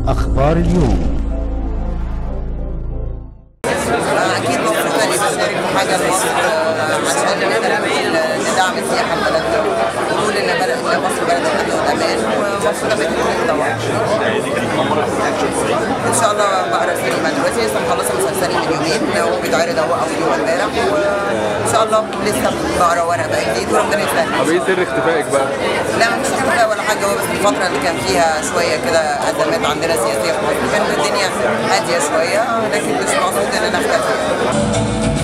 أخبار اليوم اكيد مبسوطه اني بشارك في حاجه لمصر آه، عشان نقدر نقول ندعم السياحه في بلدنا ونقول ان بلد ان مصر بلد امن وامان ومبسوطه بالتكريم طبعا. ان شاء الله بقرا سينما دلوقتي لسه مخلصه مسلسلي من يومين هو بيتعرض اهو اول يوم امبارح وان شاء الله لسه بقرا ورق بقى جديد وربنا يسهل. طب ايه سر اختفائك بقى؟ لا مفيش اختفاء ولا حاجه هو بس الفتره اللي كان فيها شويه كده ازمات عندنا سياسيه في مصر كانت الدنيا هاديه شويه لكن مش مقصود ان انا اختفي